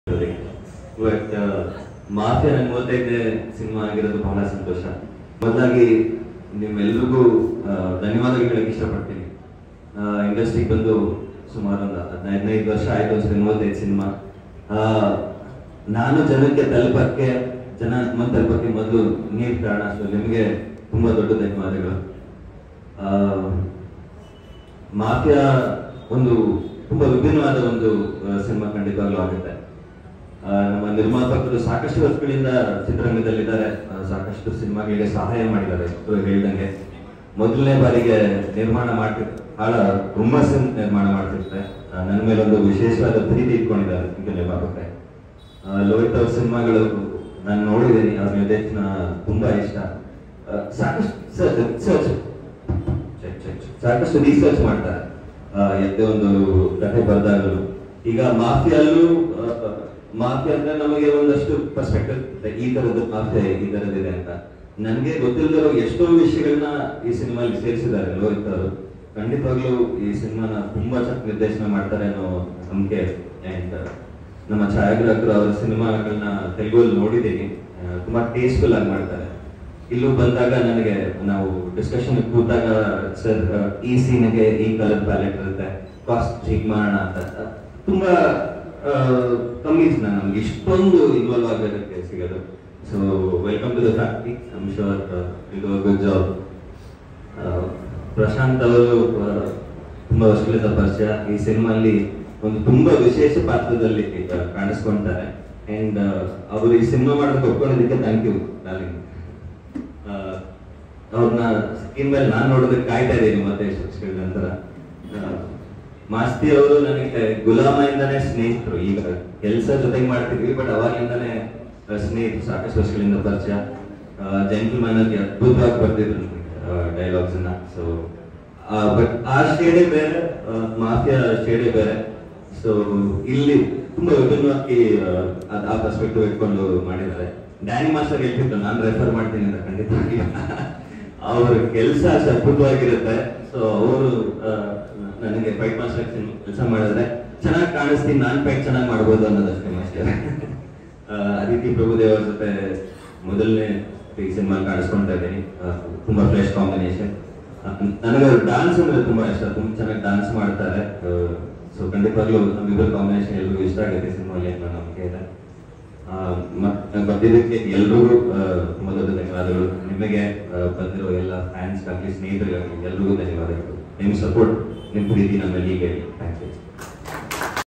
but mafia ನನ್ನ ಮೂವತ್ತೈದನೇ cinema ಆಗಿರೋದು ಬಹಳ ಸಂತೋಷ ಮೊದಲಾಗಿ ನಿಮ್ಮೆಲ್ರಿಗೂ ಆ, ಧನ್ಯವಾದಗಳು ಹೇಳಕ್ ಇಷ್ಟಪಡ್ತೀನಿ ಇಂಡಸ್ಟ್ರಿಗೆ ಬಂದು ಸುಮಾರು ಒಂದು ಹದಿನೈದು ವರ್ಷ ಆಯ್ತು ಅಷ್ಟೇ ಮೂವತ್ತೈದು ಸಿನಿಮಾ ನಾನು ಜನಕ್ಕೆ ತಲುಪಕ್ಕೆ ಜನ ಮುಂದೆ ತಲುಪಕ್ಕೆ ಮೊದಲು ನೀರು ಕಾರಣ ಸೊ ನಿಮಗೆ ತುಂಬಾ ದೊಡ್ಡ ಧನ್ಯವಾದಗಳು ಆ, ಮಾಫಿಯಾ ಒಂದು ತುಂಬಾ ವಿಭಿನ್ನವಾದ ಒಂದು ಸಿನಿಮಾ ಖಂಡಿತವಾಗ್ಲೂ ಆಗುತ್ತೆ ಆ, ನಮ್ಮ ನಿರ್ಮಾಪಕರು ಸಾಕಷ್ಟು ವರ್ಷಗಳಿಂದ ಚಿತ್ರರಂಗದಲ್ಲಿದ್ದಾರೆ ಆ, ಸಾಕಷ್ಟು ಸಿನಿಮಾಗಳಿಗೆ ಸಹಾಯ ಮಾಡಿದ್ದಾರೆ ಇವ್ರು ಹೇಳ್ದಂಗೆ ಮೊದಲನೇ ಬಾರಿಗೆ ನಿರ್ಮಾಣ ಮಾಡ್ತಿರ್ ಬಹಳ ಹುಮ್ಮಸ್ಸು ನಿರ್ಮಾಣ ಮಾಡ್ತಿರ್ತಾರೆ ಆ, ನನ್ನ ಮೇಲೆ ಒಂದು ವಿಶೇಷವಾದ ಪ್ರೀತಿ ಇಟ್ಕೊಂಡಿದ್ದಾರೆ ಈಗ ನಿರ್ಮಾಪಕರೇ ಆ, ಲೋಹಿತ್ ಅವ್ರ ಸಿನಿಮಾಗಳು ನಾನು ನೋಡಿದ್ದೀನಿ ಅವ್ರ ನಿರ್ದೇಶನ ತುಂಬಾ ಇಷ್ಟ ಆ, ಸಾಕಷ್ಟು ರಿಸರ್ಚ್ ಚೆಕ್ ಚೆಕ್ ಸಾಕಷ್ಟು ರಿಸರ್ಚ್ ಮಾಡ್ತಾರೆ ಆ, ಎದ್ದೆ ಒಂದು ಕಥೆ ಬರೆದಾಗಲು ಈಗ ಮಾಫಿಯಲ್ಲೂ ಮಾಫಿಯಾ ಅಂದ್ರೆ ನಮಗೆ ಒಂದಷ್ಟು ಪರ್ಸ್ಪೆಕ್ಟಿವ್ ಈ ತರದ ಮಾಫಿಯಾ ಈ ತರದಿದೆ ಅಂತ ನನ್ಗೆ ಗೊತ್ತಿಲ್ಲದಿರೋ ಎಷ್ಟೋ ವಿಷಯಗಳನ್ನ ಈ ಸಿನಿಮಾಲಿ ಸೇರಿಸಿದ್ದಾರೆ ಲೋಹಿತ್ ಅವರು ಖಂಡಿತವಾಗ್ಲೂ ಈ ಸಿನಿಮಾನ ತುಂಬಾ ಚೆನ್ನಾಗಿ ನಿರ್ದೇಶನ ಮಾಡ್ತಾರೆ ಅನ್ನೋ ನಂಬಿಕೆ ಅಂಡ್ ನಮ್ಮ ಛಾಯಾಗ್ರಾಹಕರು ಅವರ ಸಿನಿಮಾಗಳನ್ನ ತೆಲುಗಲ್ಲಿ ನೋಡಿದ್ದೀನಿ ಆ, ತುಂಬಾ ಟೇಸ್ಟ್ಫುಲ್ ಆಗಿ ಮಾಡ್ತಾರೆ ಇಲ್ಲೂ ಬಂದಾಗ ನನಗೆ ನಾವು ಡಿಸ್ಕಷನ್ ಕೂತಾಗ ಸರ್ ಈ ಸೀನ್ಗೆ ಈ ಕಲರ್ ಪ್ಯಾಲೆಟ್ ಇರುತ್ತೆ ಕಾಸ್ಟ್ ಹೀಗೆ ಮಾಡೋಣ ಅಂತ ತುಂಬಾ ಆ, ಕಮ್ಮಿ ಜನ ನಮ್ಗೆ ಇಷ್ಟೊಂದು ಇನ್ವಾಲ್ವ್ ಆಗೋದಕ್ಕೆ ಸಿಗೋದು so welcome to the factory I'm sure ಇದು ಗುಡ್ ಜಾಬ್ ಪ್ರಶಾಂತ್ ಅವರು ಆ, ತುಂಬಾ ವರ್ಷಗಳಿಂದ ಪರಿಚಯ ಈ ಸಿನಿಮಾಲ್ಲಿ ಒಂದು ತುಂಬಾ ವಿಶೇಷ ಪಾತ್ರದಲ್ಲಿ ಈಗ ಕಾಣಿಸ್ಕೊಂತಾರೆ ಅಂಡ್ ಅವರು ಈ ಸಿನಿಮಾ ಮಾಡೋದಕ್ಕೆ ಒಪ್ಕೊಂಡಿದ್ದಕ್ಕೆ ಥ್ಯಾಂಕ್ ಯು ಡಾರ್ಲಿಂಗ್ ಅವ್ರನ್ನ ಸ್ಕ್ರೀನ್ ಮೇಲೆ ನಾನು ನೋಡೋದಕ್ಕೆ ಕಾಯ್ತಾ ಇದ್ದೀನಿ ಮತ್ತೆ ಎಷ್ಟು ವರ್ಷಗಳ ನಂತರ ಆ, ಮಾಸ್ತಿ ಅವರು ನನಗೆ ಗುಲಾಮಯಿಂದಾನೇ ಸ್ನೇಹಿತರು ಈಗ ಕೆಲಸ ಜೊತೆಗೆ ಮಾಡ್ತಿದ್ವಿ ಬಟ್ ಅವಾಗಿಂದಾನೇ ಆ, ಸ್ನೇಹಿತರು ಸಾಕಷ್ಟು ವರ್ಷಗಳಿಂದ ಪರಿಚಯ ಜೆಂಟಲ್ ಮ್ಯಾನ್ ಅಲ್ಲಿ ಅದ್ಭುತವಾಗಿ ಬರ್ತಿದ್ರು ಡೈಲಾಗ್ಸ್ ಅನ್ನ ಸೊ ಬಟ್ ಆ ಶೇಡೇ ಬೇರೆ ಮಾಫಿಯಾ ಶೇಡೇ ಬೇರೆ ಸೊ ಇಲ್ಲಿ ತುಂಬಾ ವಿಭಿನ್ನವಾಗಿ ಆ, ಅದ್- ಆ ಪರ್ಸ್ಪೆಕ್ಟಿವ್ ಇಟ್ಕೊಂಡು ಮಾಡಿದ್ದಾರೆ ಡ್ಯಾನಿ ಮಾಸ್ಟರ್ ಹೇಳ್ತಿದ್ರು ನಾನು ರೆಫರ್ ಮಾಡ್ತೀನಿ ಅಂತ ಖಂಡಿತವಾಗಿ ಅವ್ರ ಕೆಲಸ ಅಷ್ಟು ಅದ್ಭುತವಾಗಿರುತ್ತೆ ಸೊ ಅವರು ನನಗೆ ಫೈಟ್ ಮಾಸ್ಟರ್ ಕೆಲಸ ಮಾಡಿದ್ರೆ ಚೆನ್ನಾಗಿ ಕಾಣಿಸ್ತೀನಿ ನಾನು ಫೈಟ್ ಚೆನ್ನಾಗಿ ಮಾಡ್ಬೋದು ಅನ್ನೋದಷ್ಟೇ ಮಾಸ್ಟರ್ ಆ, ಅದಿತಿ ಪ್ರಭುದೇವ್ ಅವ್ರ ಜೊತೆ ಮೊದಲನೇ ಈ ಸಿನಿಮಾ ಕಾಣಿಸ್ಕೊಳ್ತಾ ಇದ್ದೀನಿ ಆ, ತುಂಬಾ ಫ್ರೆಶ್ ಕಾಂಬಿನೇಷನ್ ನನಗೆ ಡಾನ್ಸ್ ಅಂದ್ರೆ ತುಂಬಾ ಇಷ್ಟ ತುಂಬಾ ಚೆನ್ನಾಗಿ ಡಾನ್ಸ್ ಮಾಡ್ತಾರೆ ಸೊ ಖಂಡಿತವಾಗ್ಲೂ ನಮ್ಮಿಬ್ಬರ ಕಾಂಬಿನೇಷನ್ ಎಲ್ರಿಗೂ ಇಷ್ಟ ಆಗುತ್ತೆ ಸಿನಿಮಾಲಿ ಅನ್ನೋ ನಂಬಿಕೆ ಇದೆ ಆ, ಮತ್ತೆ ಬಂದಿದ್ದಕ್ಕೆ ಎಲ್ರಿಗೂ ಆ, ತುಂಬಾ ದೊಡ್ಡ ಧನ್ಯವಾದಗಳು ನಿಮಗೆ ಆ, ಬಂದಿರೋ ಎಲ್ಲ ಫ್ಯಾನ್ಸ್ ಆಗಲಿ ಸ್ನೇಹಿತರಿಗಾಗಲಿ ಎಲ್ರಿಗೂ ಧನ್ಯವಾದಗಳು ನಿಮ್ಮ ಸಪೋರ್ಟ್ ನಿಮ್ಮ ಪ್ರೀತಿ ನಮ್ಮಲ್ಲಿ ಹೀಗೆ ಥ್ಯಾಂಕ್ ಯು